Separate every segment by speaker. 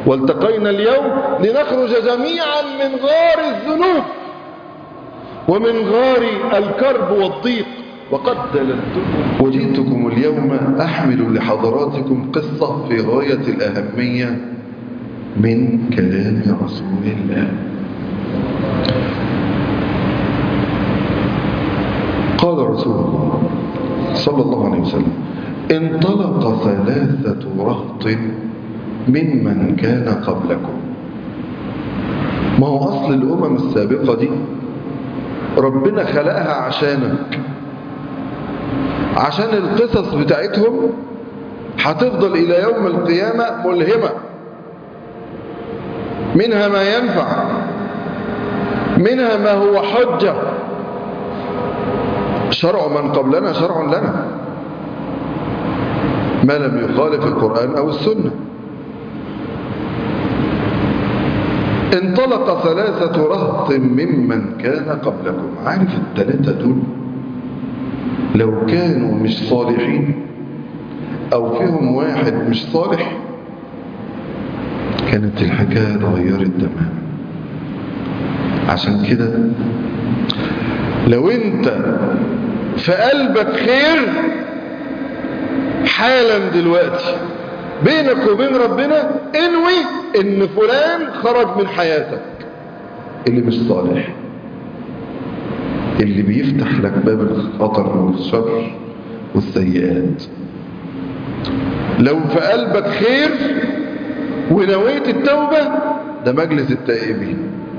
Speaker 1: والتقينا اليوم لنخرج جميعا من غار الذنوب ومن غار الكرب والضيق وقد دللتكم وجئتكم اليوم أحمل لحضراتكم قصة في غاية الأهمية من كلام رسول الله قال رسول الله صلى الله عليه وسلم انطلق ثلاثة رهط ممن كان قبلكم ما هو أصل الأمم السابقة دي ربنا خلقها عشانك عشان القصص بتاعتهم هتفضل إلى يوم القيامة ملهمة منها ما ينفع منها ما هو حجة شرع من قبلنا شرع لنا ما لم يخالف القرآن أو السنة انطلق ثلاثة رهط ممن كان قبلكم عارف الثلاثة دول لو كانوا مش صالحين أو فيهم واحد مش صالح كانت الحكاية اتغيرت تماما عشان كده لو انت في قلبك خير حالا دلوقتي بينك وبين ربنا انوي ان فلان خرج من حياتك اللي مش صالح اللي بيفتح لك باب الخطر والشر والسيئات لو في قلبك خير ونويت التوبة ده مجلس التائبين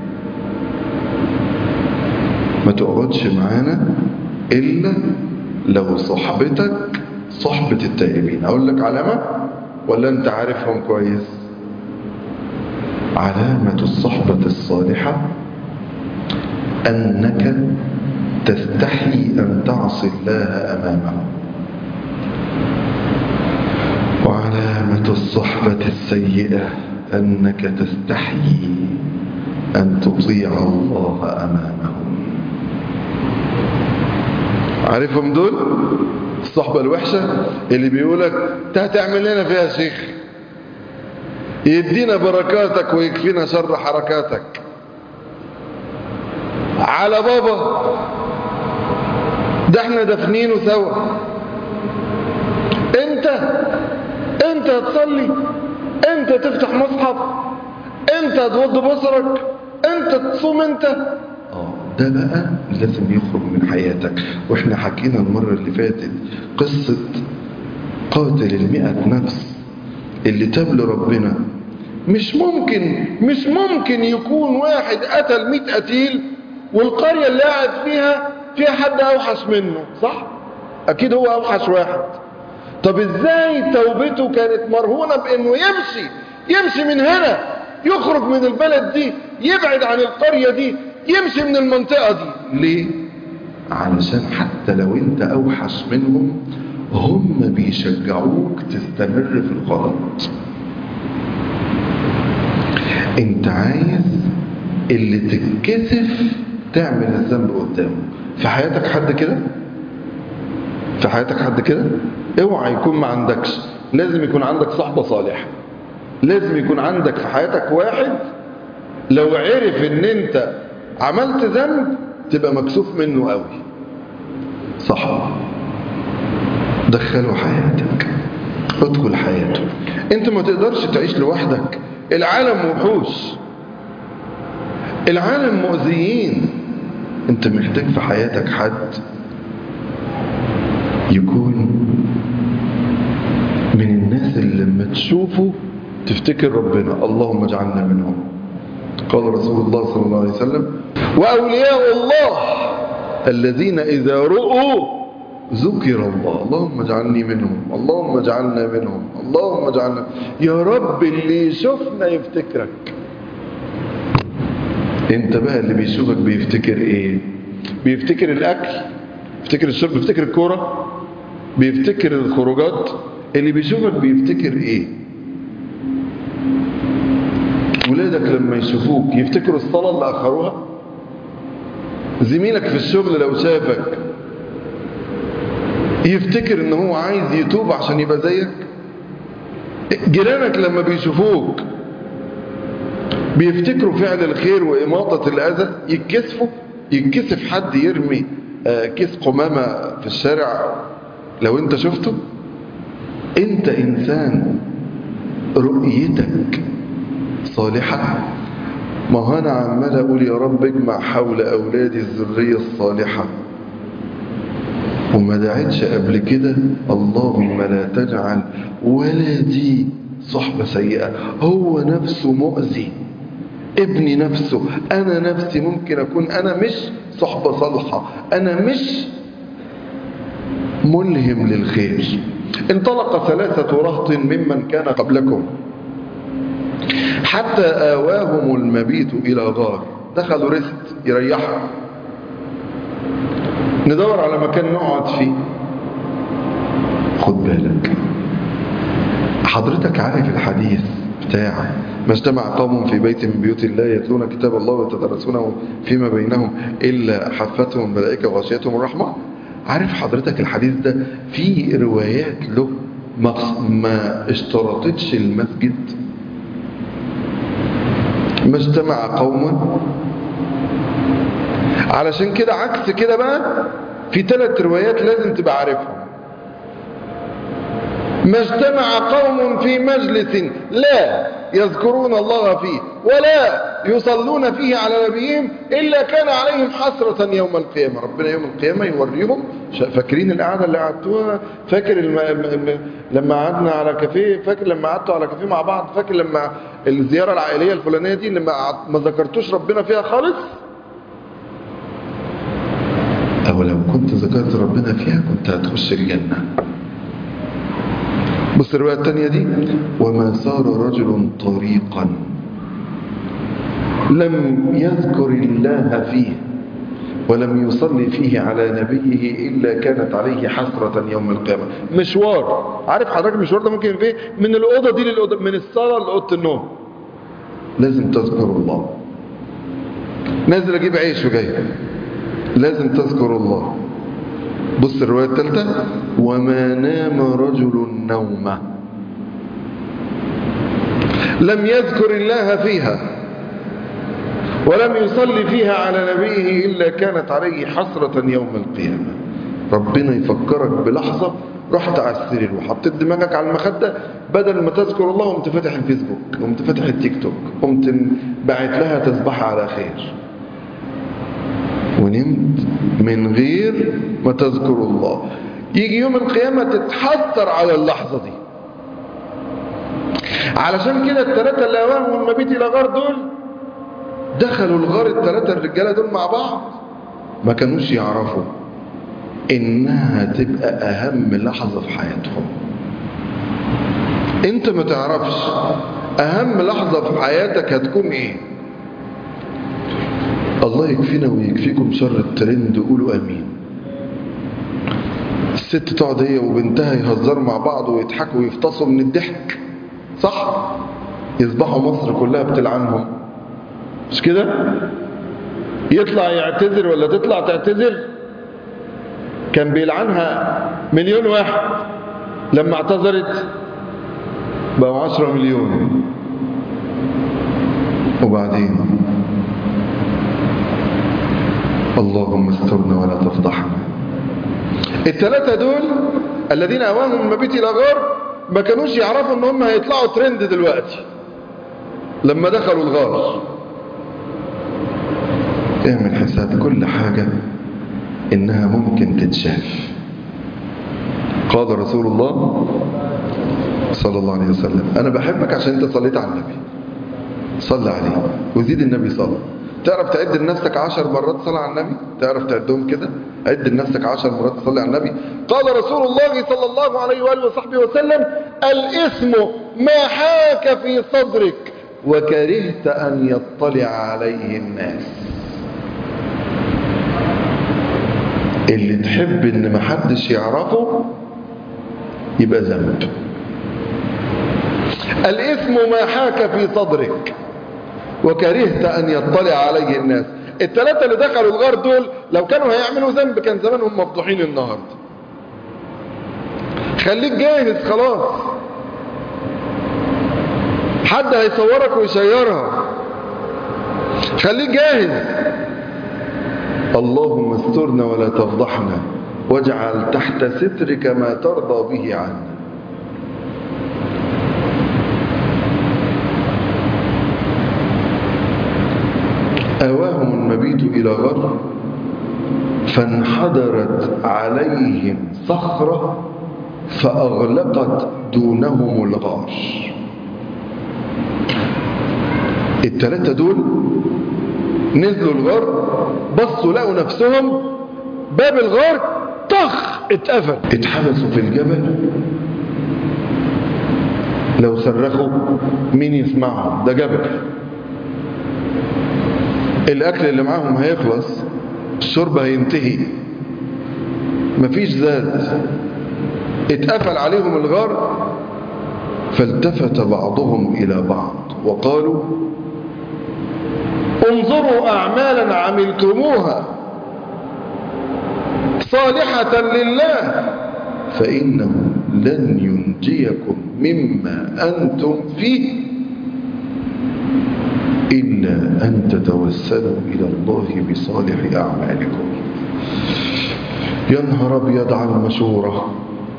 Speaker 1: ما تقعدش معانا إلا لو صحبتك صحبة التائبين أقول لك علامة ولا أنت عارفهم كويس علامة الصحبة الصالحة أنك تستحي أن تعصي الله أمامه وعلامة الصحبة السيئة أنك تستحي أن تطيع الله أمامهم عارفهم دول الصحبة الوحشة اللي بيقولك انت هتعمل لنا فيها شيخ يدينا بركاتك ويكفينا شر حركاتك على بابا ده احنا دفنينه سوا انت انت هتصلي انت تفتح مصحف انت تغض بصرك انت تصوم انت اه ده بقى لازم يخرج من حياتك واحنا حكينا المرة اللي فاتت قصة قاتل المئة نفس اللي تاب لربنا مش ممكن مش ممكن يكون واحد قتل مئة قتيل والقرية اللي قاعد فيها فيها حد اوحش منه صح اكيد هو اوحش واحد طب ازاي توبته كانت مرهونة بانه يمشي يمشي من هنا يخرج من البلد دي يبعد عن القرية دي يمشي من المنطقة دي ليه علشان حتى لو انت اوحش منهم هم بيشجعوك تستمر في الغلط انت عايز اللي تتكسف تعمل الذنب قدامه في حياتك حد كده في حياتك حد كده اوعى يكون ما عندكش لازم يكون عندك صحبة صالحة لازم يكون عندك في حياتك واحد لو عرف ان انت عملت ذنب تبقى مكسوف منه قوي صح دخله حياتك ادخل حياته انت ما تقدرش تعيش لوحدك العالم وحوش العالم مؤذيين انت محتاج في حياتك حد يكون من الناس اللي لما تشوفه تفتكر ربنا اللهم اجعلنا منهم قال رسول الله صلى الله عليه وسلم وأولياء الله الذين إذا رؤوا ذكر الله اللهم اجعلني منهم اللهم اجعلنا منهم اللهم اجعلنا يا رب اللي يشوفنا يفتكرك انت بقى اللي بيشوفك بيفتكر ايه بيفتكر الاكل بيفتكر الشرب بيفتكر الكوره بيفتكر الخروجات اللي بيشوفك بيفتكر ايه ولادك لما يشوفوك يفتكروا الصلاة اللي أخروها زميلك في الشغل لو شافك يفتكر ان هو عايز يتوب عشان يبقى زيك جيرانك لما بيشوفوك بيفتكروا فعل الخير وإماطة الأذى يتكسفوا يتكسف حد يرمي آه، كيس قمامة في الشارع لو انت شفته انت انسان رؤيتك صالحة ما هو انا عمال اقول يا رب اجمع حول اولادي الذرية الصالحة وما دعتش قبل كده اللهم لا تجعل ولدي صحبة سيئة هو نفسه مؤذي ابني نفسه انا نفسي ممكن اكون انا مش صحبة صالحة انا مش ملهم للخير انطلق ثلاثة رهط ممن كان قبلكم حتى آواهم المبيت إلى غار دخلوا رست يريحوا ندور على مكان نقعد فيه خد بالك حضرتك عارف الحديث بتاع ما اجتمع قوم في بيت من بيوت الله يتلون كتاب الله ويتدرسونه فيما بينهم إلا حفتهم الملائكة وغشيتهم الرحمة عارف حضرتك الحديث ده في روايات له ما, ما اشترطتش المسجد ما اجتمع قوم علشان كده عكس كده بقى في ثلاث روايات لازم تبقى عارفهم ما اجتمع قوم في مجلس لا يذكرون الله فيه ولا يصلون فيه على نبيهم إلا كان عليهم حسرة يوم القيامة ربنا يوم القيامة يوريهم فاكرين القعدة اللي قعدتوها فاكر الم... الم... لما قعدنا على كافيه فاكر لما قعدتوا على كافيه مع بعض فاكر لما الزيارة العائلية الفلانية دي لما ما ذكرتوش ربنا فيها خالص أو لو كنت ذكرت ربنا فيها كنت هتخش الجنة بص الرواية الثانية دي وما سار رجل طريقا لم يذكر الله فيه ولم يصلي فيه على نبيه إلا كانت عليه حسرة يوم القيامة مشوار عارف حضرتك المشوار ده ممكن فيه من الأوضة دي للأوضة من الصالة لأوضة النوم لازم تذكر الله نازل أجيب عيش وجاي لازم تذكر الله بص الرواية الثالثة وما نام رجل نومة لم يذكر الله فيها ولم يصلي فيها على نبيه إلا كانت عليه حسرة يوم القيامة ربنا يفكرك بلحظة رحت على السرير وحطيت دماغك على المخدة بدل ما تذكر الله قمت فاتح الفيسبوك قمت فاتح التيك توك قمت باعت لها تسبح على خير ونمت من غير ما تذكر الله يجي يوم القيامة تتحسر على اللحظة دي علشان كده الثلاثة اللي أواهم المبيت إلى غار دول دخلوا الغار الثلاثة الرجالة دول مع بعض ما كانوش يعرفوا إنها تبقى أهم لحظة في حياتهم أنت ما تعرفش أهم لحظة في حياتك هتكون إيه الله يكفينا ويكفيكم شر الترند قولوا امين الست تقعد هي وبنتها يهزروا مع بعض ويضحكوا ويفتصوا من الضحك صح يصبحوا مصر كلها بتلعنهم مش كده يطلع يعتذر ولا تطلع تعتذر كان بيلعنها مليون واحد لما اعتذرت بقوا عشرة مليون وبعدين اللهم استرنا ولا تفضحنا الثلاثة دول الذين أواهم المبيت إلى غار ما كانوش يعرفوا ان هم هيطلعوا ترند دلوقتي لما دخلوا الغار اعمل حساب كل حاجة انها ممكن تتشاف قال رسول الله صلى الله عليه وسلم انا بحبك عشان انت صليت على النبي صلى عليه وزيد النبي صلى تعرف تعد لنفسك عشر مرات صلاة على النبي تعرف تعدهم كده عد لنفسك عشر مرات صلى على النبي قال رسول الله صلى الله عليه وآله وصحبه وسلم الاسم ما حاك في صدرك وكرهت أن يطلع عليه الناس اللي تحب ان محدش يعرفه يبقى ذنب الاسم ما حاك في صدرك وكرهت أن يطلع عليه الناس الثلاثة اللي دخلوا الغار دول لو كانوا هيعملوا ذنب كان زمانهم مفضوحين النهاردة خليك جاهز خلاص حد هيصورك ويشيرها خليك جاهز اللهم استرنا ولا تفضحنا واجعل تحت سترك ما ترضى به عنا آواهم المبيت إلى غر فانحدرت عليهم صخرة فأغلقت دونهم الغار التلاتة دول نزلوا الغار بصوا لقوا نفسهم باب الغار طخ اتقفل اتحبسوا في الجبل لو صرخوا مين يسمعهم ده جبل الاكل اللي معاهم هيخلص الشرب هينتهي مفيش زاد اتقفل عليهم الغار فالتفت بعضهم الى بعض وقالوا انظروا اعمالا عملتموها صالحة لله فإنه لن ينجيكم مما أنتم فيه إلا أن تتوسلوا إلى الله بصالح أعمالكم ينهر أبيض على المشورة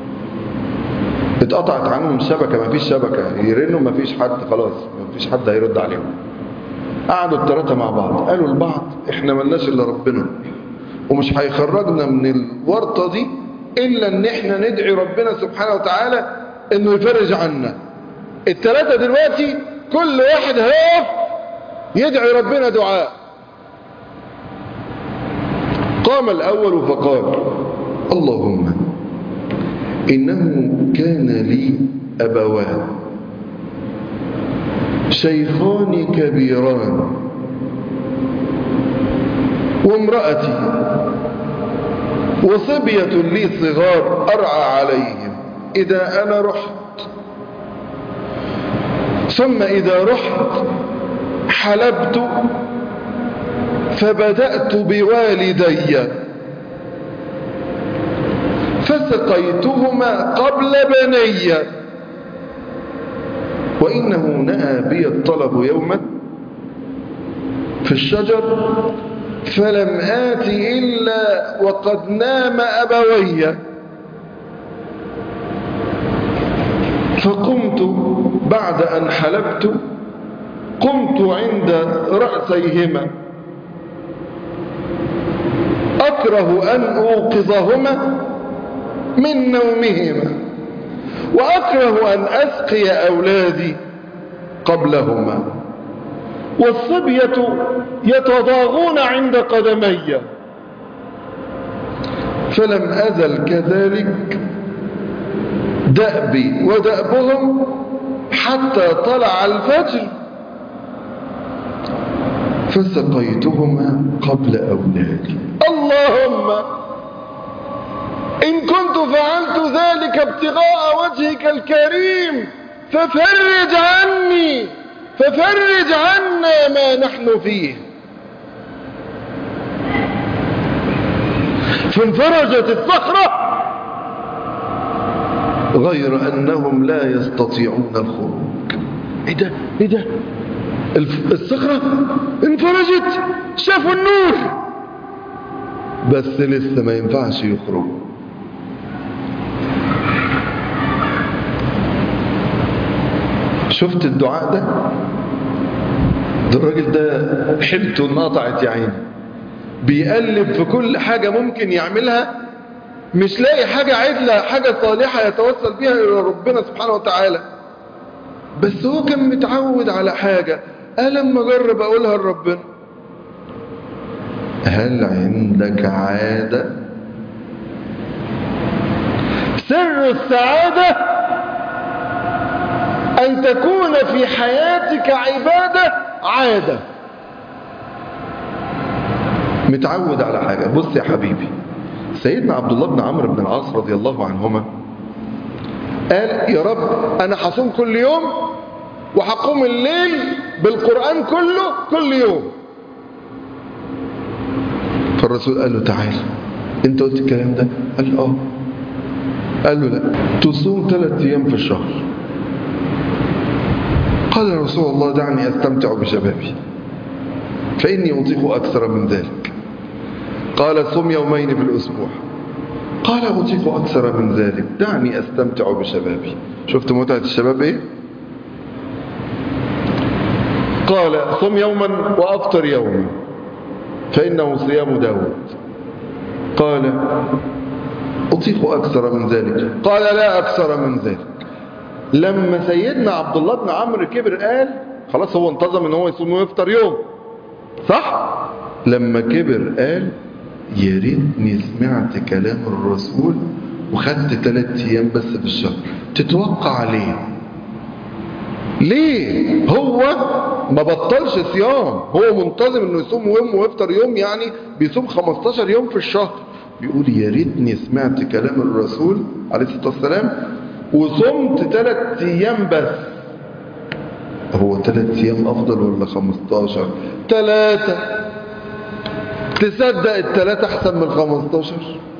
Speaker 1: اتقطعت عنهم الشبكة ما فيش شبكة يرنوا ما فيش حد خلاص ما فيش حد هيرد عليهم قعدوا الثلاثة مع بعض قالوا لبعض احنا ملناش إلا ربنا ومش هيخرجنا من الورطة دي إلا ان احنا ندعي ربنا سبحانه وتعالى انه يفرج عنا الثلاثة دلوقتي كل واحد هيقف يدعي ربنا دعاء قام الأول فقال اللهم إنه كان لي أبوان شيخان كبيران وامرأتي وصبية لي صغار أرعى عليهم إذا أنا رحت ثم إذا رحت حلبت فبدأت بوالدي فسقيتهما قبل بني وإنه نأى بي الطلب يوما في الشجر فلم آت إلا وقد نام أبوي فقمت بعد أن حلبت قمت عند رأسيهما أكره أن أوقظهما من نومهما وأكره أن أسقي أولادي قبلهما والصبية يتضاغون عند قدمي فلم أزل كذلك دأبي ودأبهم حتى طلع الفجر فسقيتهما قبل أولادي اللهم إن كنت فعلت ذلك ابتغاء وجهك الكريم ففرج عني ففرج عنا ما نحن فيه فانفرجت الصخرة غير أنهم لا يستطيعون الخروج ايه ده ايه ده الصخرة انفرجت شافوا النور بس لسه ما ينفعش يخرجوا شفت الدعاء ده ده الراجل ده حيلته انقطعت يا عيني بيقلب في كل حاجة ممكن يعملها مش لاقي حاجة عدلة حاجة صالحة يتوسل بيها إلى ربنا سبحانه وتعالى بس هو كان متعود على حاجة قال لما أجرب أقولها لربنا هل عندك عادة سر السعادة أن تكون في حياتك عبادة عادة متعود على حاجة بص يا حبيبي سيدنا عبد الله بن عمرو بن العاص رضي الله عنهما قال يا رب أنا حصوم كل يوم وحقوم الليل بالقرآن كله كل يوم فالرسول قال له تعال انت قلت الكلام ده قال له اه قال له لا تصوم ثلاث ايام في الشهر قال رسول الله دعني استمتع بشبابي فإني أطيق أكثر من ذلك قال صم يومين في الأسبوع قال أطيق أكثر من ذلك دعني أستمتع بشبابي شفت متعة الشباب إيه قال صم يوما وأفطر يوما فإنه صيام داود قال أطيق أكثر من ذلك قال لا أكثر من ذلك لما سيدنا عبد الله بن عمرو كبر قال خلاص هو انتظم ان هو يصوم ويفطر يوم صح لما كبر قال يا ريتني سمعت كلام الرسول وخدت ثلاث ايام بس في الشهر تتوقع ليه ليه هو ما بطلش صيام هو منتظم انه يصوم يوم ويفطر يوم يعني بيصوم 15 يوم في الشهر بيقول يا ريتني سمعت كلام الرسول عليه الصلاه والسلام وصمت ثلاث ايام بس هو ثلاث ايام افضل ولا 15 ثلاثة تصدق الثلاثة احسن من 15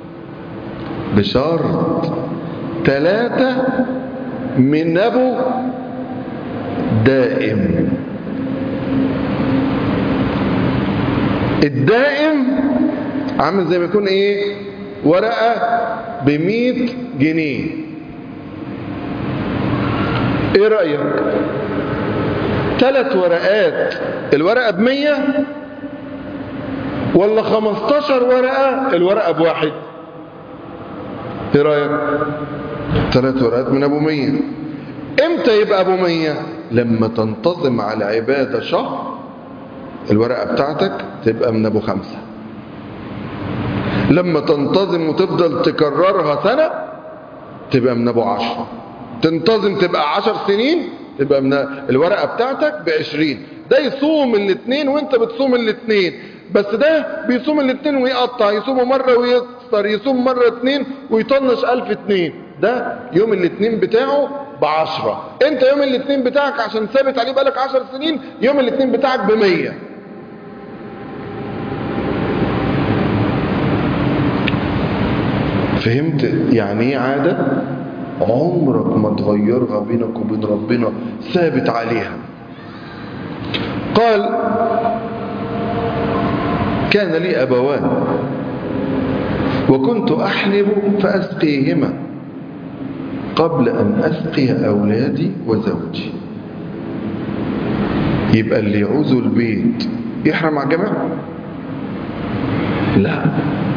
Speaker 1: بشرط ثلاثة من ابو دائم الدائم عامل زي ما يكون ايه ورقة بمية جنيه ايه رأيك ثلاث ورقات الورقة بمية ولا خمستاشر ورقة الورقة بواحد ايه رأيك ثلاث ورقات من ابو مية امتى يبقى ابو مية لما تنتظم على عبادة شهر الورقة بتاعتك تبقى من ابو خمسة لما تنتظم وتفضل تكررها سنة تبقى من ابو عشرة تنتظم تبقى عشر سنين تبقى من الورقة بتاعتك بعشرين ده يصوم الاثنين وانت بتصوم الاثنين بس ده بيصوم الاثنين ويقطع يصوم مرة ويكسر يصوم مرة اثنين ويطنش الف اثنين ده يوم الاثنين بتاعه بعشرة انت يوم الاثنين بتاعك عشان ثابت عليه بقالك عشر سنين يوم الاثنين بتاعك بمية فهمت يعني ايه عادة عمرك ما تغيرها بينك وبين ربنا ثابت عليها قال كان لي أبوان وكنت أحلب فأسقيهما قبل أن أسقي أولادي وزوجي يبقى اللي يعوزوا البيت يحرم على الجماعة لا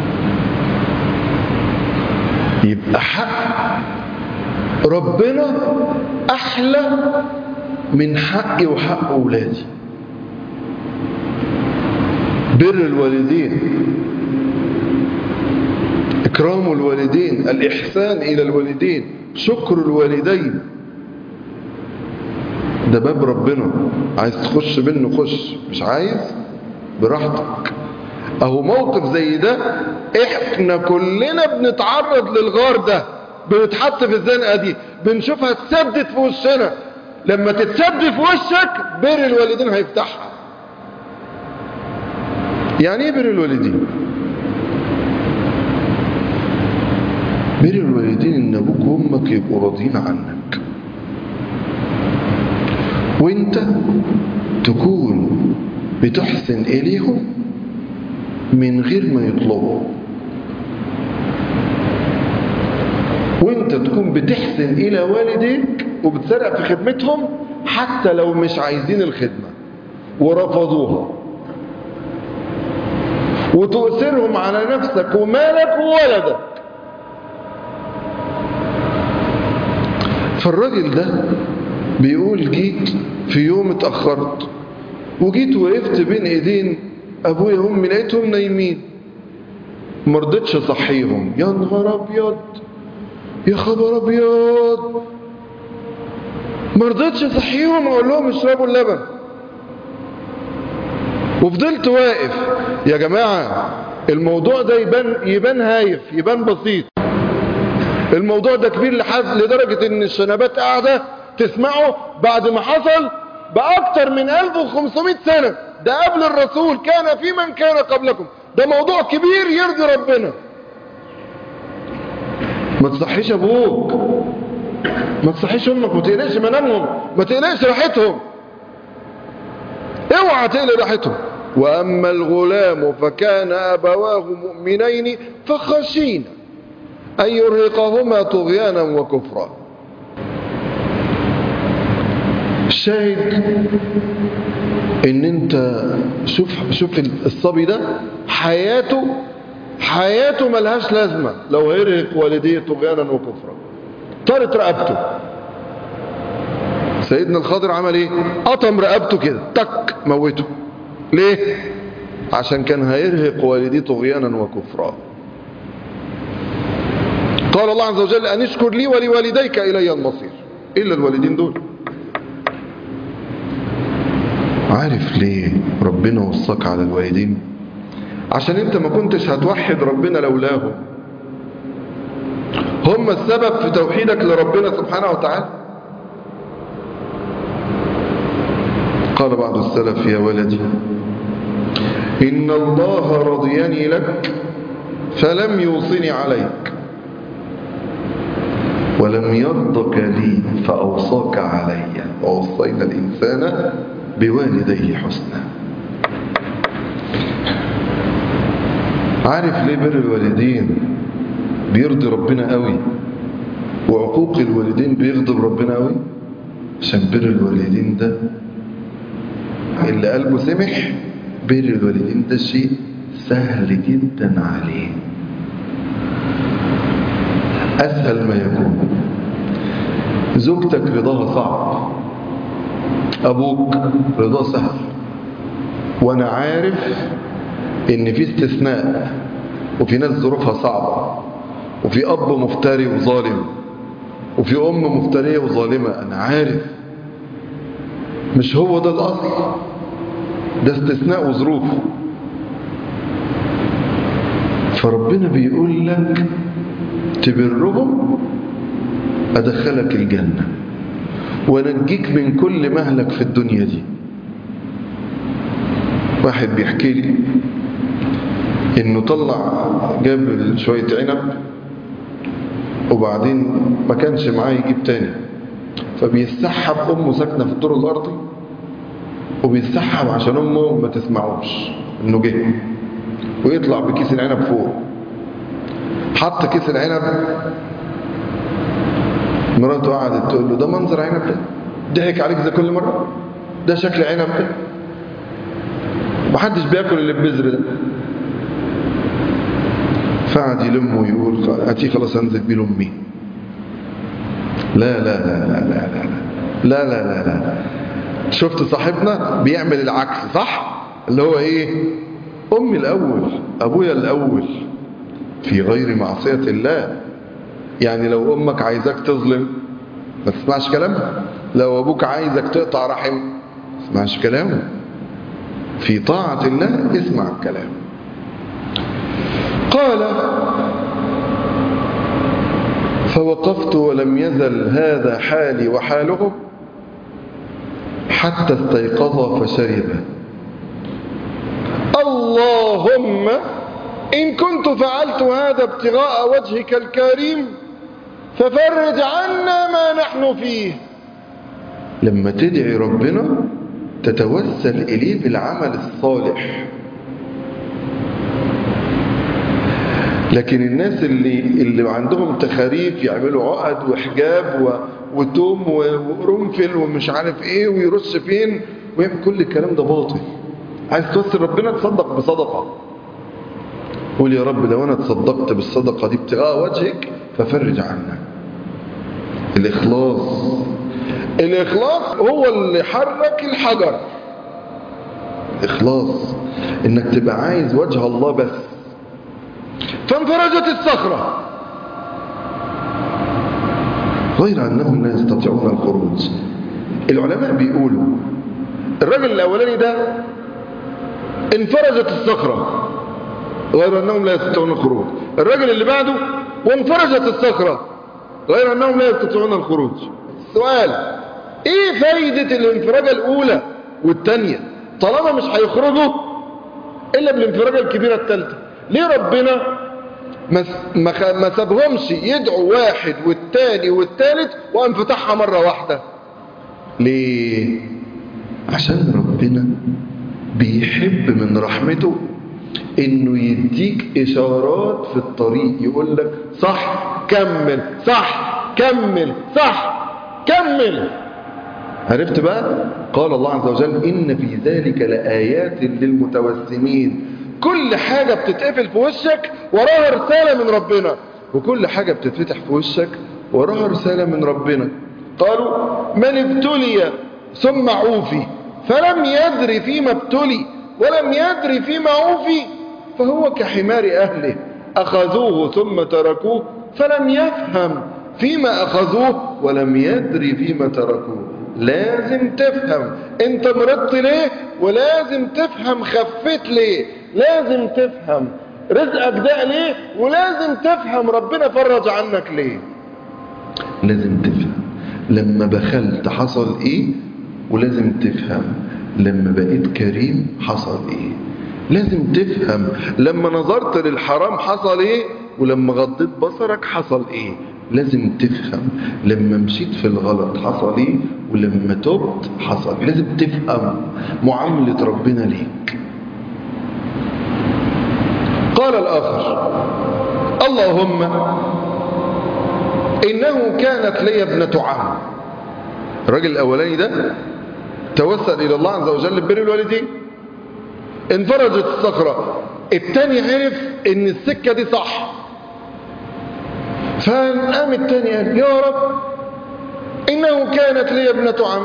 Speaker 1: يبقى حق ربنا أحلى من حقي وحق أولادي بر الوالدين إكرام الوالدين الإحسان إلى الوالدين شكر الوالدين ده باب ربنا عايز تخش منه خش مش عايز براحتك اهو موقف زي ده احنا كلنا بنتعرض للغار ده بنتحط في الزنقه دي بنشوفها تسدد في وشنا لما تتسد في وشك بر الوالدين هيفتحها يعني ايه بر الوالدين بر الوالدين ان ابوك وامك يبقوا راضيين عنك وانت تكون بتحسن اليهم من غير ما يطلبوا وانت تكون بتحسن الى والديك وبتسرع في خدمتهم حتى لو مش عايزين الخدمة ورفضوها وتؤثرهم على نفسك ومالك وولدك فالراجل ده بيقول جيت في يوم اتأخرت وجيت وقفت بين ايدين ابويا وامي لقيتهم نايمين ما رضيتش اصحيهم يا نهار ابيض يا خبر ابيض ما رضيتش اصحيهم اقول لهم اشربوا اللبن وفضلت واقف يا جماعه الموضوع ده يبان يبان هايف يبان بسيط الموضوع ده كبير لحد لدرجه ان الشنبات قاعده تسمعه بعد ما حصل باكتر من 1500 سنه ده قبل الرسول كان في من كان قبلكم ده موضوع كبير يرضي ربنا ما تصحيش ابوك ما تصحيش امك ما تقلقش منامهم ما تقلقش راحتهم اوعى تقلق راحتهم وأما الغلام فكان أبواه مؤمنين فخشينا أن يرهقهما طغيانا وكفرا الشاهد ان انت شوف شوف الصبي ده حياته حياته ملهاش لازمة لو هرهق والديه طغيانا وكفرا طارت رقبته سيدنا الخضر عمل ايه قطم رقبته كده تك موته ليه عشان كان هيرهق والديه طغيانا وكفرا قال الله عز وجل أن اشكر لي ولوالديك إلي المصير إلا الوالدين دول عارف ليه ربنا وصاك على الوالدين عشان انت ما كنتش هتوحد ربنا لولاهم هم السبب في توحيدك لربنا سبحانه وتعالى قال بعض السلف يا ولدي إن الله رضيني لك فلم يوصني عليك ولم يرضك لي فأوصاك علي ووصينا الإنسان بوالديه حسنا عارف ليه بر الوالدين بيرضي ربنا قوي وعقوق الوالدين بيغضب ربنا قوي عشان بر الوالدين ده اللي قلبه سمح بر الوالدين ده شيء سهل جدا عليه أسهل ما يكون زوجتك رضاها صعب أبوك رضاه سهل وأنا عارف إن في استثناء وفي ناس ظروفها صعبة وفي أب مفتري وظالم وفي أم مفترية وظالمة أنا عارف مش هو ده الأصل ده استثناء وظروف فربنا بيقول لك تبرهم أدخلك الجنة ونجيك من كل مهلك في الدنيا دي واحد بيحكي لي انه طلع جاب شوية عنب وبعدين ما كانش معاه يجيب تاني فبيسحب امه ساكنه في الدور الارضي وبيسحب عشان امه ما تسمعوش انه جه ويطلع بكيس العنب فوق حط كيس العنب مراته قعدت تقول له ده منظر عنب ده ضحك عليك زي كل مره ده شكل عنب ده محدش بياكل اللي ببذر ده فقعد يلم ويقول هاتيه خلاص هنزل بيه لامي لا لا لا لا لا لا لا لا لا لا شفت صاحبنا بيعمل العكس صح اللي هو ايه امي الاول ابويا الاول في غير معصية الله يعني لو امك عايزاك تظلم ما تسمعش كلامها لو ابوك عايزك تقطع رحم ما تسمعش كلامه في طاعة الله اسمع الكلام قال فوقفت ولم يزل هذا حالي وحالهم حتى استيقظ فشرب اللهم إن كنت فعلت هذا ابتغاء وجهك الكريم ففرج عنا ما نحن فيه لما تدعي ربنا تتوسل إليه بالعمل الصالح لكن الناس اللي اللي عندهم تخاريف يعملوا عقد وحجاب و... وتوم وقرنفل ومش عارف ايه ويرش فين ويعمل كل الكلام ده باطل عايز توسل ربنا تصدق بصدقه قول يا رب لو انا تصدقت بالصدقه دي ابتغاء وجهك ففرج عنا الاخلاص الاخلاص هو اللي حرك الحجر اخلاص انك تبقى عايز وجه الله بس فانفرجت الصخرة غير أنهم لا يستطيعون الخروج العلماء بيقولوا الرجل الأولاني ده انفرجت الصخرة غير أنهم لا يستطيعون الخروج الرجل اللي بعده وانفرجت الصخرة غير أنهم لا يستطيعون الخروج السؤال ايه فايدة الانفراجة الأولى والتانية طالما مش هيخرجوا إلا بالانفراجة الكبيرة الثالثة ليه ربنا ما سابهمش يدعوا واحد والتاني والتالت وقام فتحها مرة واحدة ليه عشان ربنا بيحب من رحمته انه يديك اشارات في الطريق يقول لك صح كمل صح كمل صح كمل عرفت بقى قال الله عز وجل ان في ذلك لآيات للمتوسمين كل حاجة بتتقفل في وشك وراها رسالة من ربنا وكل حاجة بتتفتح في وشك وراها رسالة من ربنا قالوا من ابتلي ثم عوفي فلم يدري فيما ابتلي ولم يدري فيما عوفي فهو كحمار أهله أخذوه ثم تركوه فلم يفهم فيما أخذوه ولم يدري فيما تركوه لازم تفهم انت مرضت ليه ولازم تفهم خفيت ليه لازم تفهم رزقك ده ليه ولازم تفهم ربنا فرج عنك ليه لازم تفهم لما بخلت حصل ايه ولازم تفهم لما بقيت كريم حصل ايه لازم تفهم لما نظرت للحرام حصل ايه ولما غضيت بصرك حصل ايه لازم تفهم لما مشيت في الغلط حصل ايه ولما تبت حصل لازم تفهم معاملة ربنا ليك قال الآخر اللهم إنه كانت لي ابنة عم الراجل الأولاني ده توسل إلى الله عز وجل ببر الوالدين انفرجت الصخرة التاني عرف ان السكة دي صح فقام التاني قال يا رب إنه كانت لي ابنة عم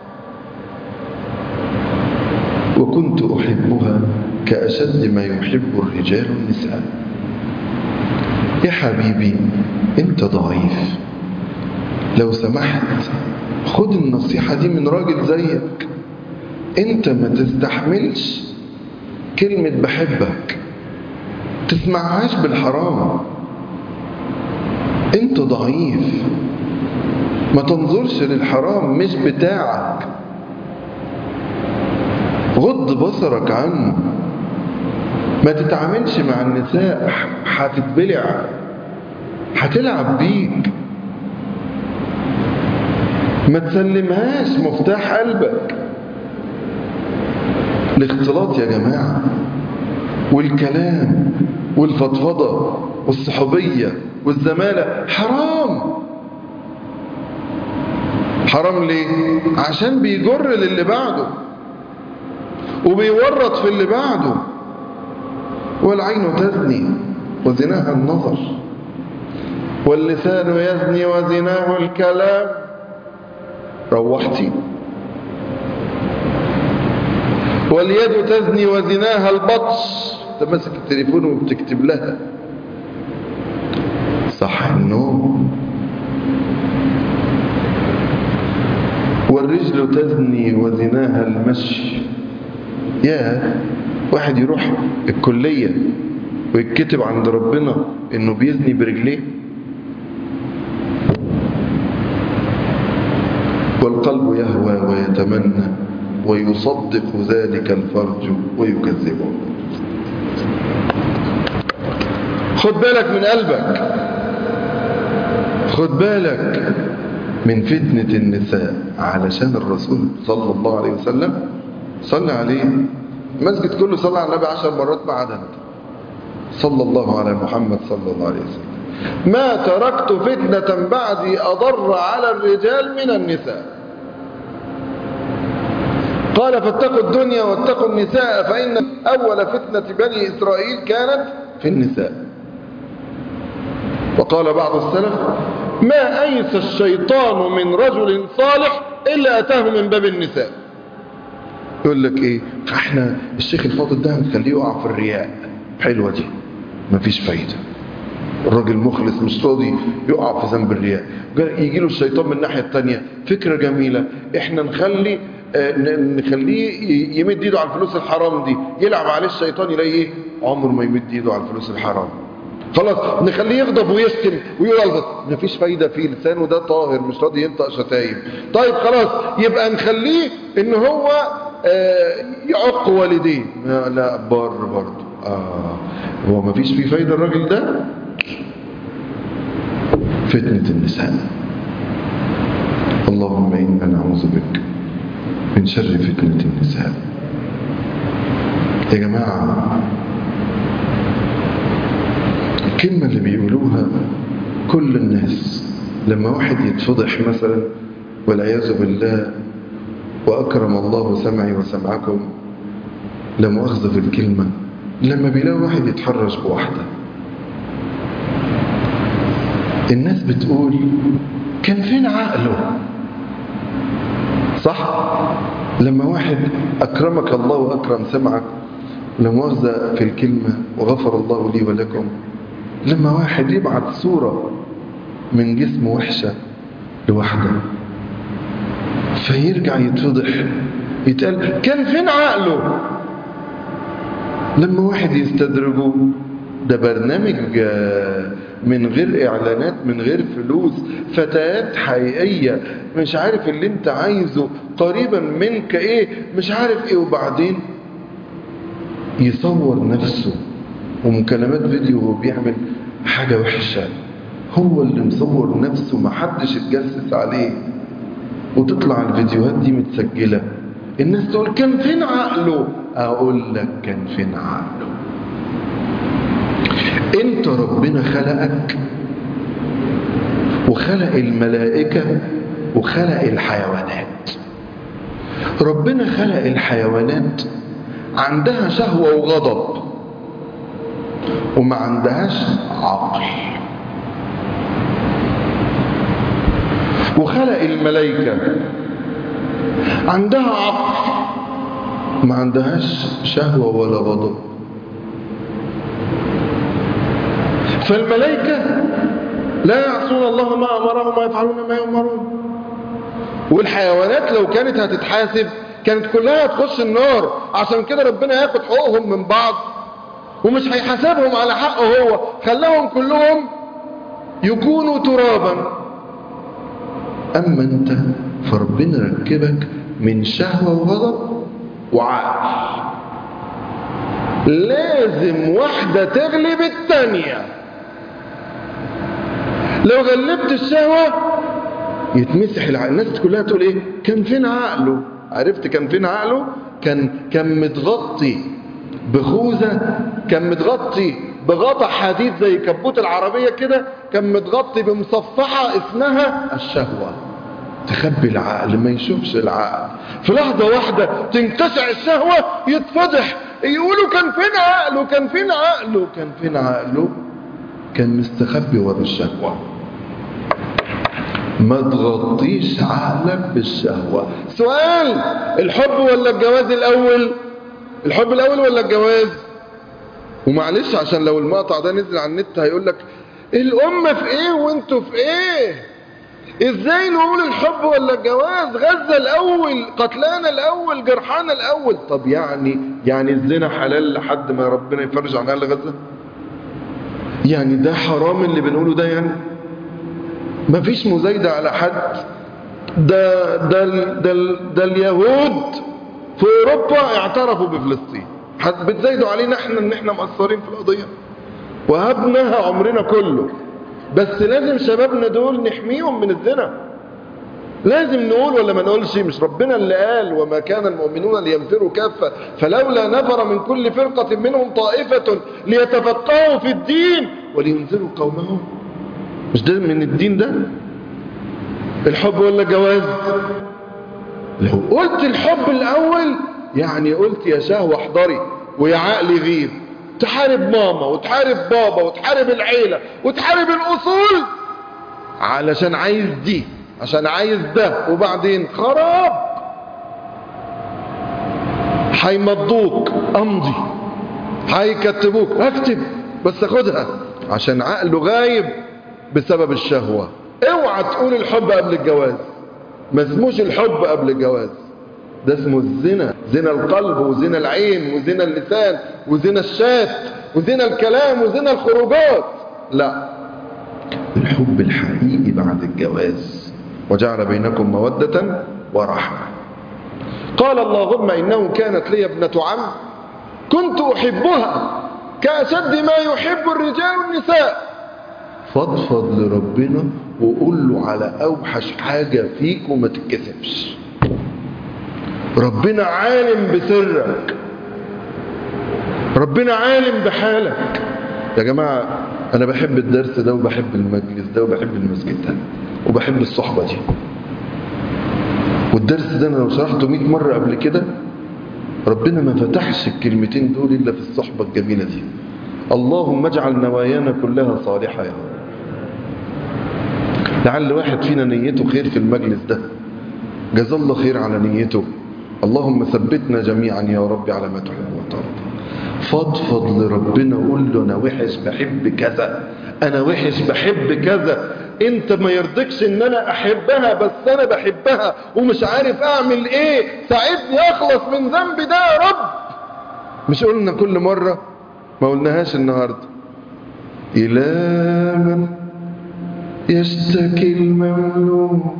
Speaker 1: وكنت أحبها كأشد ما يحب الرجال النساء يا حبيبي انت ضعيف لو سمحت خد النصيحة دي من راجل زيك انت ما تستحملش كلمة بحبك تسمعهاش بالحرام انت ضعيف ما تنظرش للحرام مش بتاعك غض بصرك عنه ما تتعاملش مع النساء هتتبلع هتلعب بيك ما تسلمهاش مفتاح قلبك الاختلاط يا جماعة والكلام والفضفضة والصحوبية والزمالة حرام حرام ليه عشان بيجر للي بعده وبيورط في اللي بعده والعين تزني وزناها النظر واللسان يزني وزناه الكلام روحتي واليد تزني وزناها البطش تمسك التليفون وبتكتب لها صح النوم والرجل تزني وزناها المشي يا واحد يروح الكلية ويتكتب عند ربنا انه بيزني برجليه والقلب يهوى ويتمنى ويصدق ذلك الفرج ويكذبه خد بالك من قلبك خد بالك من فتنة النساء علشان الرسول صلى الله عليه وسلم صلى عليه المسجد كله صلى على النبي عشر مرات ما عدا انت صلى الله على محمد صلى الله عليه وسلم ما تركت فتنة بعدي أضر على الرجال من النساء قال فاتقوا الدنيا واتقوا النساء فإن أول فتنة بني إسرائيل كانت في النساء وقال بعض السلف ما أيس الشيطان من رجل صالح إلا أتاه من باب النساء يقول لك إيه احنا الشيخ الفاضل ده هنخليه يقع في الرياء حلوة دي مفيش فايدة الراجل مخلص مش راضي يقع في ذنب الرياء يجي له الشيطان من الناحية التانية فكرة جميلة احنا نخلي نخليه يمد ايده على الفلوس الحرام دي يلعب عليه الشيطان يلاقي ايه عمره ما يمد ايده على الفلوس الحرام خلاص نخليه يغضب ويشتم ويقول الغضب مفيش فايده فيه لسانه ده طاهر مش راضي ينطق شتايم طيب خلاص يبقى نخليه ان هو آه يعق والديه لا بر برضه اه هو مفيش فيه فايده الراجل ده فتنه النساء اللهم انا نعوذ بك من شر فتنه النساء يا جماعة الكلمة اللي بيقولوها كل الناس لما واحد يتفضح مثلا والعياذ بالله وأكرم الله سمعي وسمعكم لا مؤاخذة في الكلمة لما بيلاقي واحد يتحرش بواحدة الناس بتقول كان فين عقله صح لما واحد أكرمك الله وأكرم سمعك لا مؤاخذة في الكلمة وغفر الله لي ولكم لما واحد يبعت صورة من جسم وحشة لوحدة فيرجع يتفضح يتقال كان فين عقله لما واحد يستدرجه ده برنامج من غير اعلانات من غير فلوس فتيات حقيقية مش عارف اللي انت عايزه قريبا منك ايه مش عارف ايه وبعدين يصور نفسه ومكالمات فيديو وهو بيعمل حاجة وحشة هو اللي مصور نفسه محدش اتجسس عليه وتطلع الفيديوهات دي متسجلة الناس تقول كان فين عقله اقول لك كان فين عقله انت ربنا خلقك وخلق الملائكة وخلق الحيوانات ربنا خلق الحيوانات عندها شهوة وغضب وما عندهاش عقل وخلق الملائكة عندها عقل ما عندهاش شهوة ولا غضب فالملائكة لا يعصون الله ما أمرهم ويفعلون ما يؤمرون والحيوانات لو كانت هتتحاسب كانت كلها هتخش النار عشان كده ربنا ياخد حقوقهم من بعض ومش هيحاسبهم على حقه هو خلاهم كلهم يكونوا ترابا أما أنت فربنا ركبك من شهوة وغضب وعقل لازم واحدة تغلب التانية لو غلبت الشهوة يتمسح العقل الناس كلها تقول ايه كان فين عقله عرفت كان فين عقله كان كان متغطي بخوذة كان متغطي بغطا حديد زي كبوت العربية كده كان متغطي بمصفحة اسمها الشهوة تخبي العقل ما يشوفش العقل في لحظة واحدة تنتشع الشهوة يتفضح يقولوا كان فين عقله كان فين عقله كان فين عقله كان مستخبي ورا الشهوة ما تغطيش عقلك بالشهوة سؤال الحب ولا الجواز الأول الحب الأول ولا الجواز ومعلش عشان لو المقطع ده نزل على النت هيقول لك الأمة في إيه وانتوا في إيه ازاي نقول الحب ولا الجواز غزة الاول قتلانا الاول جرحانا الاول طب يعني يعني الزنا حلال لحد ما ربنا يفرج عن اهل غزة يعني ده حرام اللي بنقوله ده يعني مفيش مزايدة على حد ده ده ده, ده اليهود في اوروبا اعترفوا بفلسطين بتزايدوا علينا احنا ان احنا مقصرين في القضية وهبناها عمرنا كله بس لازم شبابنا دول نحميهم من الزنا لازم نقول ولا ما نقولش مش ربنا اللي قال وما كان المؤمنون لينفروا كافة فلولا نفر من كل فرقة منهم طائفة ليتفقهوا في الدين ولينذروا قومهم مش ده من الدين ده الحب ولا الجواز لو قلت الحب الأول يعني قلت يا شهوة احضري ويا عقلي غيب تحارب ماما وتحارب بابا وتحارب العيلة وتحارب الأصول علشان عايز دي عشان عايز ده وبعدين خراب هيمضوك امضي هيكتبوك اكتب بس اخدها عشان عقله غايب بسبب الشهوة اوعى تقول الحب قبل الجواز ما اسموش الحب قبل الجواز ده اسمه الزنا زنا القلب وزنا العين وزنا اللسان وزنا الشات وزنا الكلام وزنا الخروجات لا الحب الحقيقي بعد الجواز وجعل بينكم مودة ورحمة قال اللهم إنه كانت لي ابنة عم كنت أحبها كأشد ما يحب الرجال والنساء فاضفض لربنا وقول له على أوحش حاجة فيك وما تتكسفش ربنا عالم بسرك ربنا عالم بحالك يا جماعة أنا بحب الدرس ده وبحب المجلس ده وبحب المسجد ده وبحب الصحبة دي والدرس ده أنا لو شرحته 100 مرة قبل كده ربنا ما فتحش الكلمتين دول إلا في الصحبة الجميلة دي اللهم اجعل نوايانا كلها صالحة يا رب لعل واحد فينا نيته خير في المجلس ده جزا الله خير على نيته اللهم ثبتنا جميعا يا رب على ما تحب وترضى فضفض لربنا قول له انا وحش بحب كذا انا وحش بحب كذا انت ما يرضيكش ان انا احبها بس انا بحبها ومش عارف اعمل ايه ساعدني اخلص من ذنبي ده يا رب مش قلنا كل مرة ما قلناهاش النهاردة الى من يشتكي المملوك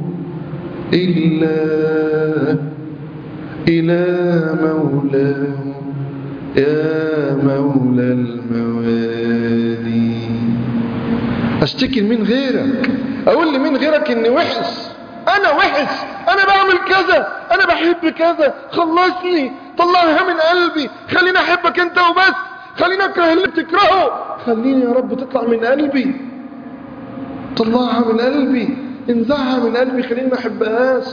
Speaker 1: إلا إلى مولاه يا مولى الموالي أشتكي من غيرك أقول لمين غيرك إني وحش أنا وحش أنا بعمل كذا أنا بحب كذا خلصني طلعها من قلبي خليني أحبك أنت وبس خليني أكره اللي بتكرهه خليني يا رب تطلع من قلبي طلعها من قلبي انزعها من قلبي خليني ما احبهاش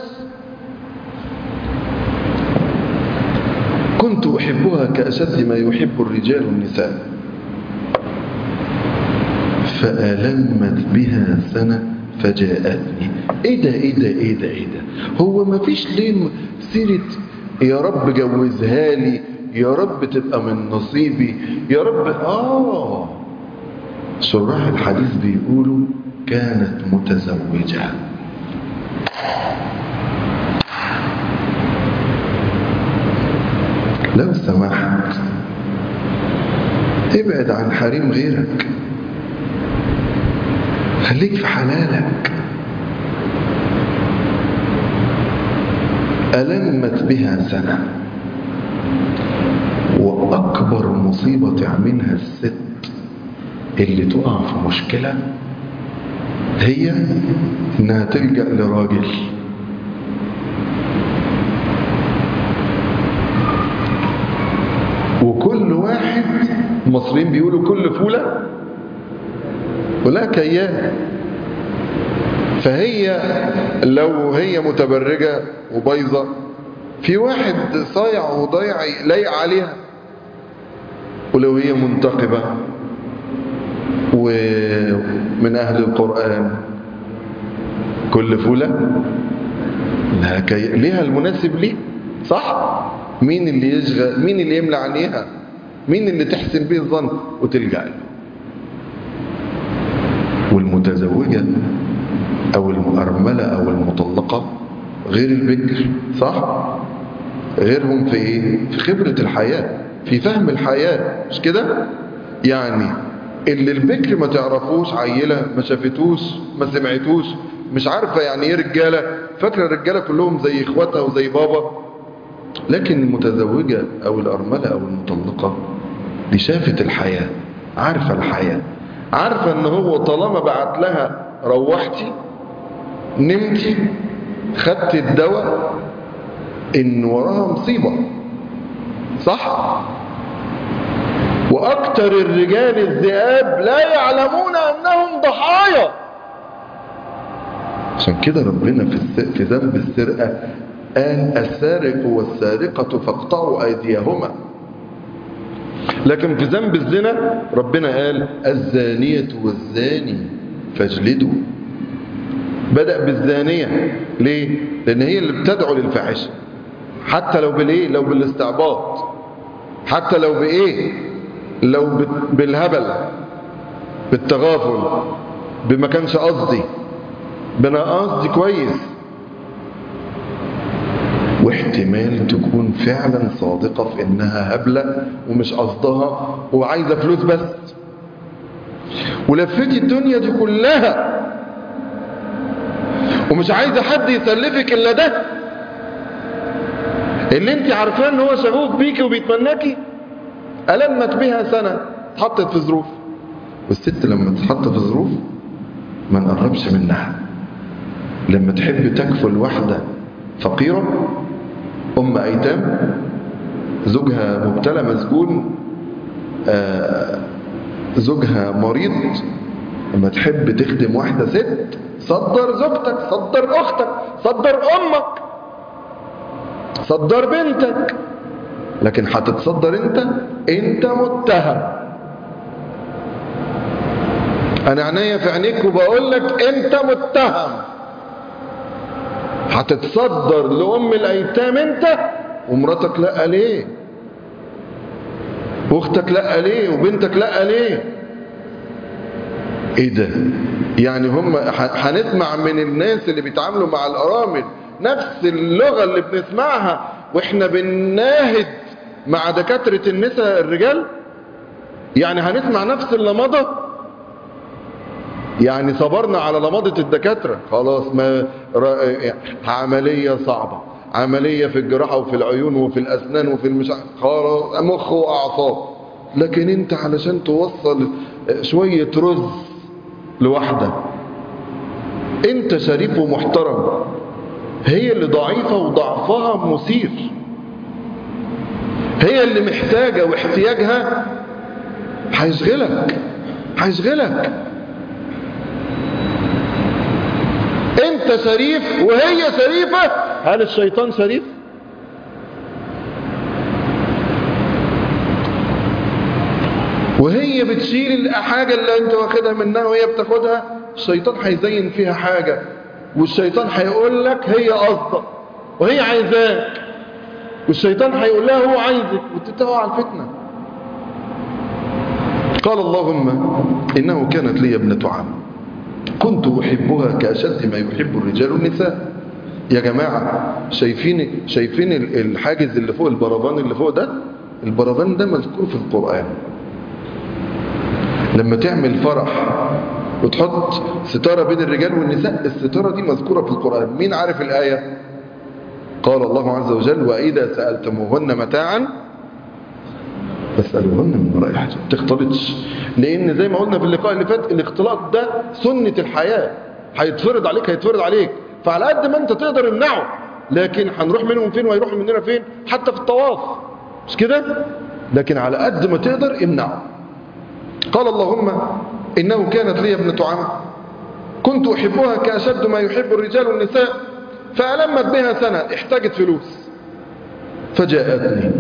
Speaker 1: كنت احبها كاشد ما يحب الرجال النساء فالمت بها سنه فجاءتني ايه ده ايه ده ايه ده ايه ده هو ما فيش ليه سيره يا رب جوزها لي يا رب تبقى من نصيبي يا رب اه شراح الحديث بيقولوا كانت متزوجة لو سمحت ابعد عن حريم غيرك خليك في حلالك ألمت بها سنة وأكبر مصيبة تعملها الست اللي تقع في مشكلة هي انها تلجأ لراجل وكل واحد المصريين بيقولوا كل فولة ولا كيان فهي لو هي متبرجة وبيضة في واحد صايع وضايع لايق عليها ولو هي منتقبة ومن أهل القرآن كل فولة لها, كي... لها المناسب ليه صح مين اللي يشغل مين اللي يملى عليها مين اللي تحسن به الظن وتلجأ له والمتزوجة أو المؤرملة أو المطلقة غير البكر صح غيرهم في إيه في خبرة الحياة في فهم الحياة مش كده يعني اللي البكر ما تعرفوش عيلة ما شافتوش ما سمعتوش مش عارفة يعني ايه رجالة فاكرة الرجالة كلهم زي اخواتها وزي بابا لكن المتزوجة او الارملة او المطلقة دي شافت الحياة عارفة الحياة عارفة ان هو طالما بعت لها روحتي نمتي خدت الدواء ان وراها مصيبة صح وأكثر الرجال الذئاب لا يعلمون أنهم ضحايا عشان كده ربنا في في ذنب السرقة قال السارق والسارقة فاقطعوا أيديهما لكن في ذنب الزنا ربنا قال الزانية والزاني فاجلدوا بدأ بالزانية ليه؟ لأن هي اللي بتدعو للفاحشة حتى لو بالإيه؟ لو بالاستعباط حتى لو بإيه؟ لو بالهبل بالتغافل بما كانش قصدي بنا قصدي كويس واحتمال تكون فعلا صادقة في انها هبلة ومش قصدها وعايزة فلوس بس ولفتي الدنيا دي كلها ومش عايزة حد يسلفك الا ده اللي انت عارفاه ان هو شغوف بيكي وبيتمناكي ألمت بها سنة اتحطت في ظروف والست لما تتحط في ظروف ما نقربش منها لما تحب تكفل واحدة فقيرة أم أيتام زوجها مبتلى مسجون آه زوجها مريض لما تحب تخدم واحدة ست صدر زوجتك صدر أختك صدر أمك صدر بنتك لكن هتتصدر انت انت متهم انا عينيا في عينيك وبقول لك انت متهم هتتصدر لام الايتام انت ومراتك لا ليه واختك لا ليه وبنتك لا ليه ايه ده يعني هم هنسمع من الناس اللي بيتعاملوا مع الارامل نفس اللغة اللي بنسمعها واحنا بنناهد مع دكاترة النساء الرجال يعني هنسمع نفس اللمضة يعني صبرنا على لمضة الدكاترة خلاص ما عملية صعبة عملية في الجراحة وفي العيون وفي الأسنان وفي المشاعر خلاص مخ وأعصاب لكن انت علشان توصل شوية رز لوحدة انت شريف ومحترم هي اللي ضعيفة وضعفها مثير هي اللي محتاجة واحتياجها هيشغلك هيشغلك انت شريف وهي شريفة هل الشيطان شريف وهي بتشيل الحاجة اللي انت واخدها منها وهي بتاخدها الشيطان هيزين فيها حاجة والشيطان هيقول لك هي قصدك وهي عايزاك والشيطان هيقول لها هو عايزك وتتوى على الفتنة قال اللهم إنه كانت لي ابنة عم كنت أحبها كأشد ما يحب الرجال النساء يا جماعة شايفين شايفين الحاجز اللي فوق البربان اللي فوق ده البربان ده مذكور في القرآن لما تعمل فرح وتحط ستارة بين الرجال والنساء الستارة دي مذكورة في القرآن مين عارف الآية قال الله عز وجل وإذا سألتموهن متاعا فاسألوهن من وراء حجاب تختلطش لأن زي ما قلنا في اللقاء اللي فات الاختلاط ده سنة الحياة هيتفرض عليك هيتفرض عليك فعلى قد ما انت تقدر امنعه لكن هنروح منهم فين وهيروحوا مننا فين حتى في الطواف مش كده لكن على قد ما تقدر امنعه قال اللهم إنه كانت لي ابنة عم كنت أحبها كأشد ما يحب الرجال النساء فألمت بها سنة احتاجت فلوس فجاءتني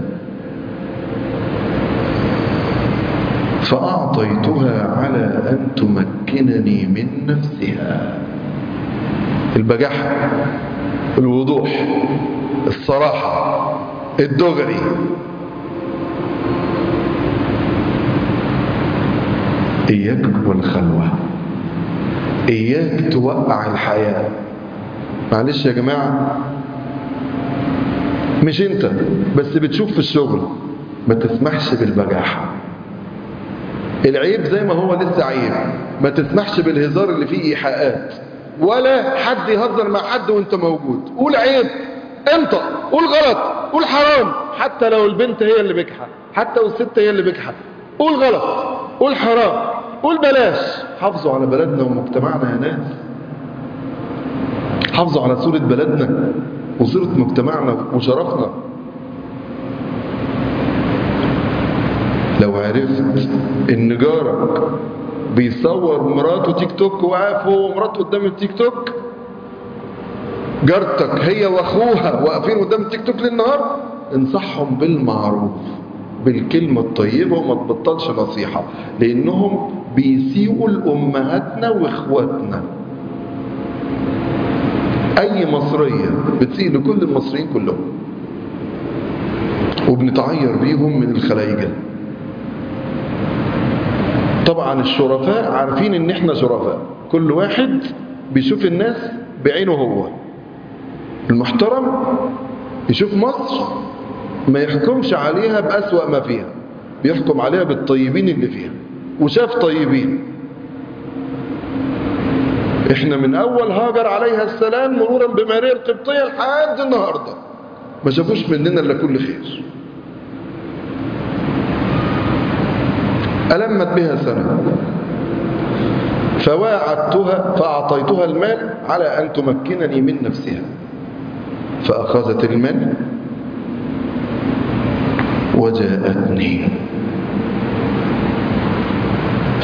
Speaker 1: فأعطيتها على أن تمكنني من نفسها البجاحة الوضوح الصراحة الدغري إياك والخلوة إياك توقع الحياة معلش يا جماعة مش انت بس بتشوف في الشغل ما تسمحش بالبجاحة العيب زي ما هو لسه عيب ما تسمحش بالهزار اللي فيه إيحاءات ولا حد يهزر مع حد وانت موجود قول عيب انت قول غلط قول حرام حتى لو البنت هي اللي بجحة حتى لو الست هي اللي بجحة قول غلط قول حرام قول بلاش حافظوا على بلدنا ومجتمعنا يا ناس حافظوا على صورة بلدنا وصورة مجتمعنا وشرفنا لو عرفت ان جارك بيصور مراته تيك توك وقاف هو ومراته قدام التيك توك جارتك هي واخوها واقفين قدام التيك توك للنهار انصحهم بالمعروف بالكلمة الطيبة وما تبطلش نصيحة لأنهم بيسيئوا لأمهاتنا وإخواتنا أي مصرية بتسيء لكل المصريين كلهم وبنتعير بيهم من الخلايجة طبعا الشرفاء عارفين ان احنا شرفاء كل واحد بيشوف الناس بعينه هو المحترم يشوف مصر ما يحكمش عليها بأسوأ ما فيها بيحكم عليها بالطيبين اللي فيها وشاف طيبين احنا من اول هاجر عليها السلام مرورا بماريا القبطية لحد النهاردة ما شافوش مننا الا كل خير ألمت بها سنة فواعدتها فأعطيتها المال على أن تمكنني من نفسها فأخذت المال وجاءتني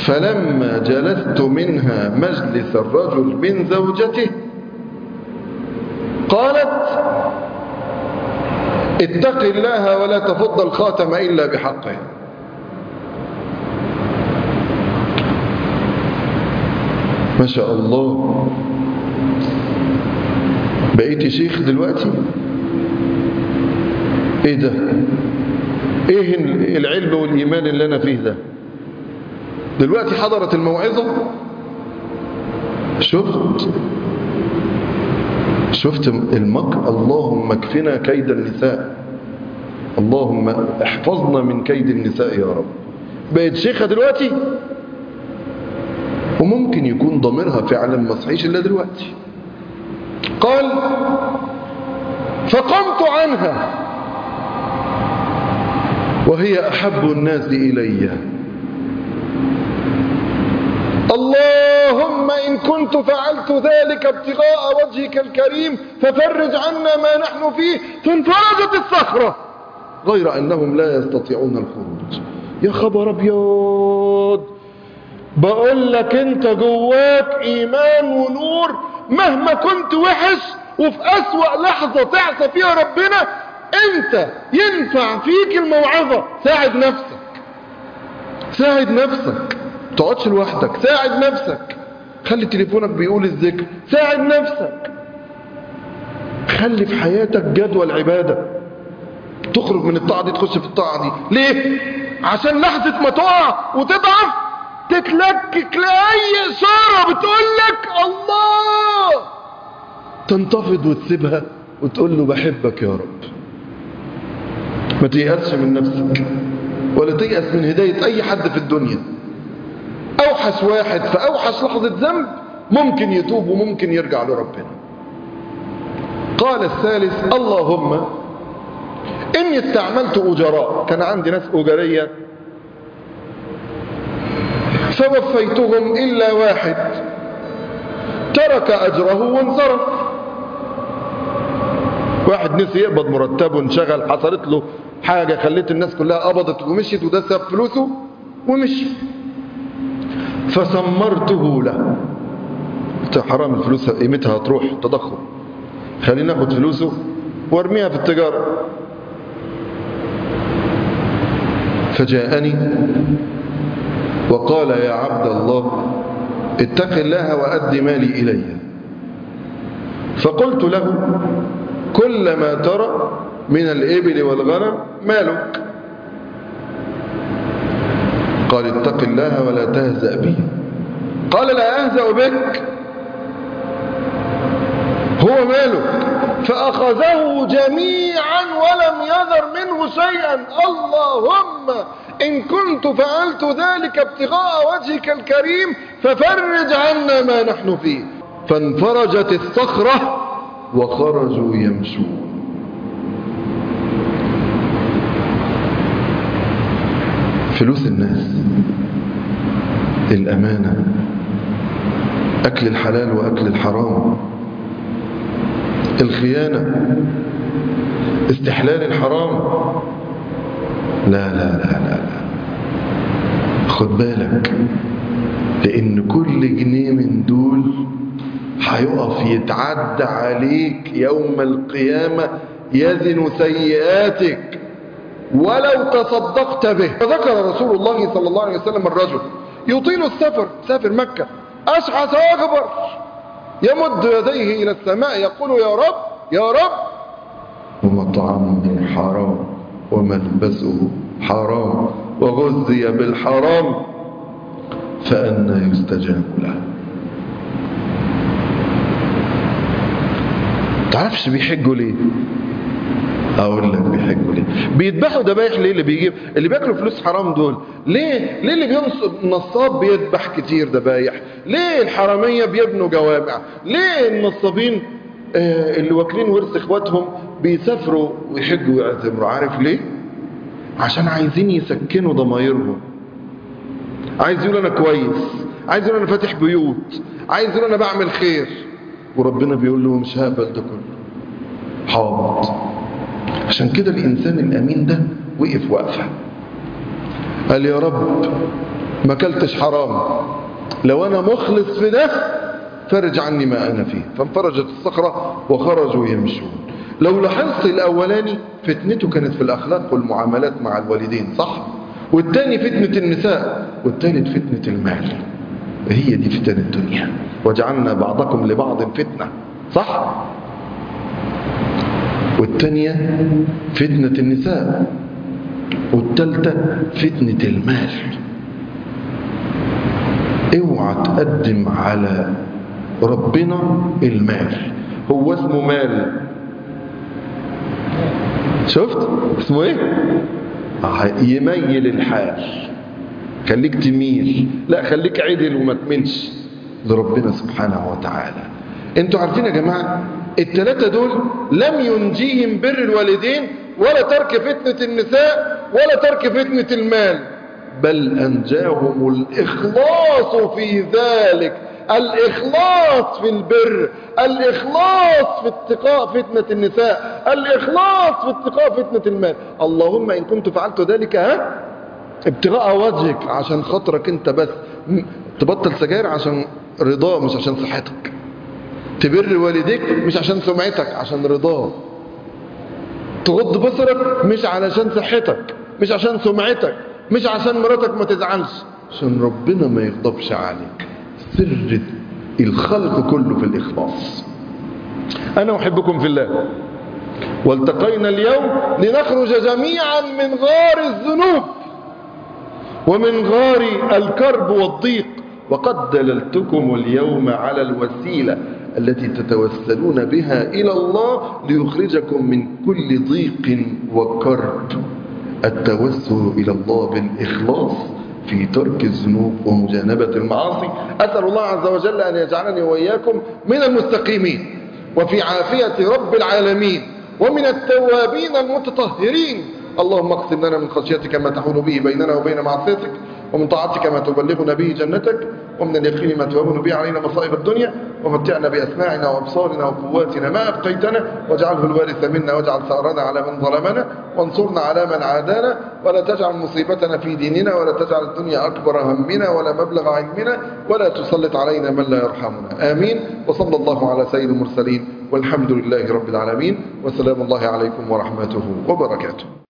Speaker 1: فلما جلست منها مجلس الرجل من زوجته قالت اتق الله ولا تفض الخاتم إلا بحقه ما شاء الله بقيت شيخ دلوقتي ايه ده ايه العلم والايمان اللي انا فيه ده دلوقتي حضرت الموعظة شفت شفت المكر اللهم اكفنا كيد النساء اللهم احفظنا من كيد النساء يا رب بقيت شيخة دلوقتي وممكن يكون ضميرها فعلا ما صحيش الا دلوقتي قال فقمت عنها وهي احب الناس الي اللهم إن كنت فعلت ذلك ابتغاء وجهك الكريم ففرج عنا ما نحن فيه فانفرجت الصخرة غير أنهم لا يستطيعون الخروج يا خبر أبيض بقول لك انت جواك ايمان ونور مهما كنت وحش وفي اسوأ لحظة تعصى فيها ربنا انت ينفع فيك الموعظة ساعد نفسك ساعد نفسك تقعدش لوحدك ساعد نفسك خلي تليفونك بيقول الذكر ساعد نفسك خلي في حياتك جدول عبادة تخرج من الطاعة دي تخش في الطاعة دي ليه عشان لحظة ما تقع وتضعف تتلكك لأي إشارة بتقولك الله تنتفض وتسيبها وتقول له بحبك يا رب ما تيأسش من نفسك ولا تيأس من هداية أي حد في الدنيا أوحش واحد في أوحش لحظة ذنب ممكن يتوب وممكن يرجع لربنا قال الثالث اللهم إني استعملت أجراء كان عندي ناس أجرية فوفيتهم إلا واحد ترك أجره وانصرف واحد نسي يقبض مرتبه انشغل حصلت له حاجة خلت الناس كلها قبضت ومشيت وده ساب فلوسه ومشي فسمرته له قلت حرام الفلوس قيمتها هتروح تضخم خلينا ناخد فلوسه وارميها في التجارة فجاءني وقال يا عبد الله اتق الله وأد مالي إلي فقلت له كل ما ترى من الإبل والغنم مالك قال اتق الله ولا تهزأ بي قال لا أهزأ بك هو مالك فأخذه جميعا ولم يذر منه شيئا اللهم إن كنت فعلت ذلك ابتغاء وجهك الكريم ففرج عنا ما نحن فيه فانفرجت الصخرة وخرجوا يمشون فلوس الناس الأمانة أكل الحلال وأكل الحرام الخيانة استحلال الحرام لا لا لا لا, لا. خد بالك لأن كل جنيه من دول هيقف يتعدى عليك يوم القيامة يزن سيئاتك ولو تصدقت به فذكر رسول الله صلى الله عليه وسلم الرجل يطيل السفر سافر مكة أشعث أكبر يمد يديه إلى السماء يقول يا رب يا رب ومطعمه حرام وملبسه حرام وغذي بالحرام فأنا يستجاب له تعرفش بيحجوا ليه اقول لك بيحجوا ليه بيذبحوا ذبايح ليه اللي بيجيب اللي بياكلوا فلوس حرام دول ليه ليه اللي بينصب نصاب بيذبح كتير ذبايح ليه الحراميه بيبنوا جوامع ليه النصابين آه اللي واكلين ورث اخواتهم بيسافروا ويحجوا ويعتمروا عارف ليه عشان عايزين يسكنوا ضمايرهم عايز يقول انا كويس عايز يقول انا فاتح بيوت عايز يقول انا بعمل خير وربنا بيقول له مش هقبل ده كله حاضر عشان كده الإنسان الأمين ده وقف وقفة قال يا رب ما كلتش حرام لو أنا مخلص في ده فرج عني ما أنا فيه فانفرجت الصخرة وخرجوا يمشون لو لاحظت الأولاني فتنته كانت في الأخلاق والمعاملات مع الوالدين صح؟ والتاني فتنة النساء والتالت فتنة المال هي دي فتن الدنيا وجعلنا بعضكم لبعض فتنة صح؟ والتانية فتنة النساء والتالتة فتنة المال اوعى تقدم على ربنا المال هو اسمه مال شفت اسمه ايه يميل الحال خليك تميل لا خليك عدل وما تملش لربنا سبحانه وتعالى انتوا عارفين يا جماعة الثلاثة دول لم ينجيهم بر الوالدين ولا ترك فتنة النساء ولا ترك فتنة المال بل أنجاهم الإخلاص في ذلك الإخلاص في البر الإخلاص في اتقاء فتنة النساء الإخلاص في اتقاء فتنة المال اللهم إن كنت فعلت ذلك ها ابتغاء وجهك عشان خاطرك انت بس تبطل سجاير عشان رضاه مش عشان صحتك تبر والديك مش عشان سمعتك عشان رضاه تغض بصرك مش علشان صحتك مش عشان سمعتك مش عشان مراتك ما تزعلش عشان ربنا ما يغضبش عليك سر الخلق كله في الإخلاص أنا أحبكم في الله والتقينا اليوم لنخرج جميعا من غار الذنوب ومن غار الكرب والضيق وقد دللتكم اليوم على الوسيلة التي تتوسلون بها إلى الله ليخرجكم من كل ضيق وكرب التوسل إلى الله بالإخلاص في ترك الذنوب ومجانبة المعاصي أسأل الله عز وجل أن يجعلني وإياكم من المستقيمين وفي عافية رب العالمين ومن التوابين المتطهرين اللهم اقسم لنا من خشيتك ما تحول به بيننا وبين معصيتك ومن طاعتك ما تبلغنا به جنتك ومن اليقين ما تهون به علينا مصائب الدنيا ومتعنا بأسماعنا وأبصارنا وقواتنا ما أبقيتنا واجعله الوارث منا واجعل ثأرنا على من ظلمنا وانصرنا على من عادانا ولا تجعل مصيبتنا في ديننا ولا تجعل الدنيا أكبر همنا ولا مبلغ علمنا ولا تسلط علينا من لا يرحمنا آمين وصلى الله على سيد المرسلين والحمد لله رب العالمين وسلام الله عليكم ورحمته وبركاته